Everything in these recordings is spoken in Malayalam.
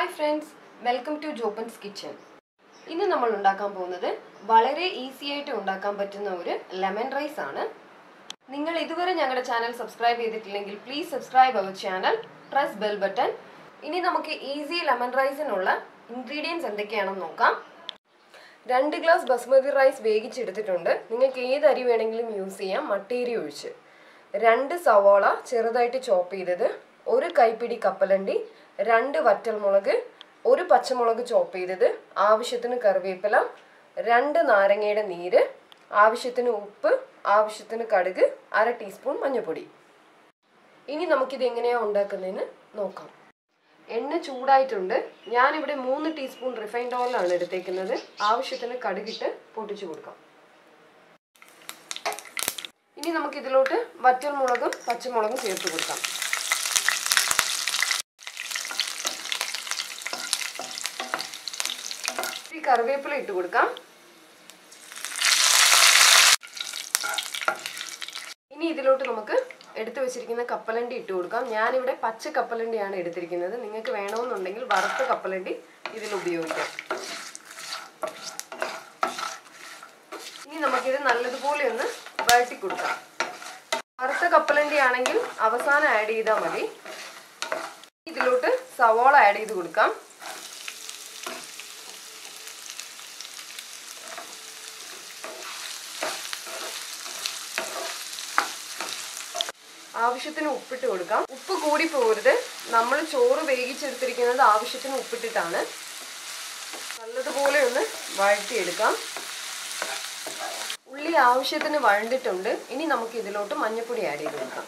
hi friends welcome to Joppan's kitchen ഇന്ന് നമ്മൾ ഉണ്ടാക്കാൻ പോകുന്നത് വളരെ ഈസി ആയിട്ട് ഉണ്ടാക്കാൻ പറ്റുന്ന ഒരു ലെമൺ റൈസ് ആണ് നിങ്ങൾ ഇതുവരെ ഞങ്ങളുടെ ചാനൽ സബ്സ്ക്രൈബ് ചെയ്തിട്ടില്ലെങ്കിൽ please subscribe our channel press bell button ഇനി നമുക്ക് ഈസി ലെമൺ റൈസിനുള്ള ഇൻഗ്രീഡിയൻസ് എന്തൊക്കെയാണെന്ന് നോക്കാം രണ്ട് ഗ്ലാസ് ബസ്മതി റൈസ് വേവിച്ചെടുത്തിട്ടുണ്ട് നിങ്ങൾക്ക് ഏത് അരി വേണമെങ്കിലും യൂസ് ചെയ്യാം മട്ടേരി ഒഴിച്ച് രണ്ട് സവാള ചെറുതായിട്ട് ചോപ്പ് ചെയ്തത് ഒരു കൈപ്പിടി കപ്പലണ്ടി രണ്ട് വറ്റൽമുളക് ഒരു പച്ചമുളക് ചോപ്പ് ചെയ്തത് ആവശ്യത്തിന് കറിവേപ്പില രണ്ട് നാരങ്ങയുടെ നീര് ആവശ്യത്തിന് ഉപ്പ് ആവശ്യത്തിന് കടുക് അര ടീസ്പൂൺ മഞ്ഞൾപ്പൊടി ഇനി നമുക്കിത് എങ്ങനെയാണ് ഉണ്ടാക്കുന്നതെന്ന് നോക്കാം എണ്ണ ചൂടായിട്ടുണ്ട് ഞാനിവിടെ മൂന്ന് ടീസ്പൂൺ റിഫൈൻഡ് ഓയിലാണ് എടുത്തേക്കുന്നത് ആവശ്യത്തിന് കടുകിട്ട് പൊട്ടിച്ചു കൊടുക്കാം ഇനി നമുക്ക് ഇതിലോട്ട് വറ്റൽ മുളകും പച്ചമുളകും ചേർത്ത് കൊടുക്കാം ഈ കറിവേപ്പില ഇട്ട് കൊടുക്കാം ഇനി ഇതിലോട്ട് നമുക്ക് എടുത്തു വെച്ചിരിക്കുന്ന കപ്പലണ്ടി ഇട്ട് കൊടുക്കാം ഞാനിവിടെ പച്ച കപ്പലണ്ടിയാണ് എടുത്തിരിക്കുന്നത് നിങ്ങൾക്ക് വേണമെന്നുണ്ടെങ്കിൽ വറുത്ത കപ്പലണ്ടി ഇതിൽ ഉപയോഗിക്കാം ഇനി നമുക്കിത് നല്ലതുപോലെ ഒന്ന് വഴറ്റി കൊടുക്കാം വറുത്ത കപ്പലണ്ടി ആണെങ്കിൽ അവസാനം ആഡ് ചെയ്താൽ മതി ഇതിലോട്ട് സവോള ആഡ് ചെയ്ത് കൊടുക്കാം ആവശ്യത്തിന് ഉപ്പിട്ട് കൊടുക്കാം ഉപ്പ് കൂടി പോകരുത് നമ്മൾ ചോറ് വേവിച്ചെടുത്തിരിക്കുന്നത് ആവശ്യത്തിന് ഉപ്പിട്ടിട്ടാണ് നല്ലതുപോലെ ഒന്ന് വഴറ്റിയെടുക്കാം ഉള്ളി ആവശ്യത്തിന് വഴണ്ടിട്ടുണ്ട് ഇനി നമുക്ക് ഇതിലോട്ട് മഞ്ഞൾപ്പൊടി ആഡ് ചെയ്ത് കൊടുക്കാം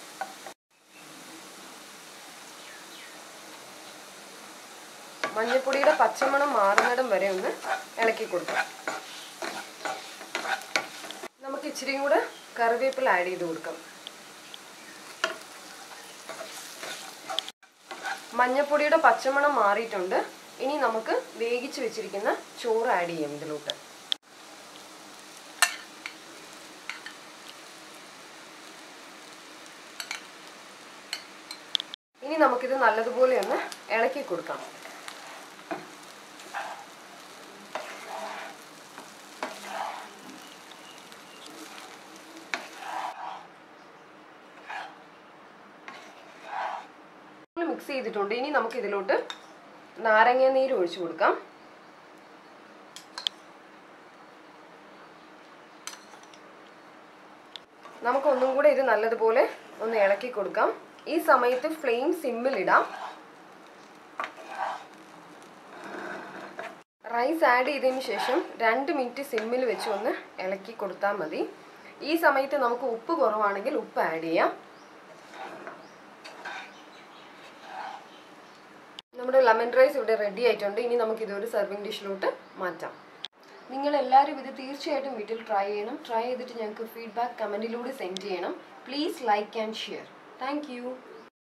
മഞ്ഞൾപ്പൊടിയുടെ പച്ചമണം മാറുന്നിടം വരെ ഒന്ന് ഇളക്കി കൊടുക്കാം നമുക്ക് ഇച്ചിരിയും കൂടെ കറിവേപ്പില ആഡ് ചെയ്ത് കൊടുക്കാം മഞ്ഞപ്പൊടിയുടെ പച്ചമണം മാറിയിട്ടുണ്ട് ഇനി നമുക്ക് വേവിച്ച് വെച്ചിരിക്കുന്ന ചോറ് ആഡ് ചെയ്യാം ഇതിലോട്ട് ഇനി നമുക്കിത് നല്ലതുപോലെ ഒന്ന് ഇളക്കി കൊടുക്കാം മിക്സ് ചെയ്തിട്ടുണ്ട് ഇനി നമുക്ക് ഇതിലോട്ട് നാരങ്ങ നീര് ഒഴിച്ചു കൊടുക്കാം നമുക്ക് ഒന്നും കൂടെ ഇത് നല്ലതുപോലെ ഒന്ന് ഇളക്കി കൊടുക്കാം ഈ സമയത്ത് ഫ്ലെയിം സിമ്മിൽ ഇടാം റൈസ് ആഡ് ചെയ്തതിന് ശേഷം രണ്ട് മിനിറ്റ് സിമ്മിൽ വെച്ച് ഒന്ന് ഇളക്കി കൊടുത്താൽ മതി ഈ സമയത്ത് നമുക്ക് ഉപ്പ് കുറവാണെങ്കിൽ ഉപ്പ് ആഡ് ചെയ്യാം നമ്മുടെ ലെമൺ റൈസ് ഇവിടെ റെഡി ആയിട്ടുണ്ട് ഇനി നമുക്ക് ഇതൊരു സെർവിങ് ഡിഷിലോട്ട് മാറ്റാം നിങ്ങൾ എല്ലാവരും ഇത് തീർച്ചയായിട്ടും വീട്ടിൽ ട്രൈ ചെയ്യണം ട്രൈ ചെയ്തിട്ട് ഞങ്ങൾക്ക് ഫീഡ്ബാക്ക് കമൻറ്റിലൂടെ സെൻഡ് ചെയ്യണം please like and share thank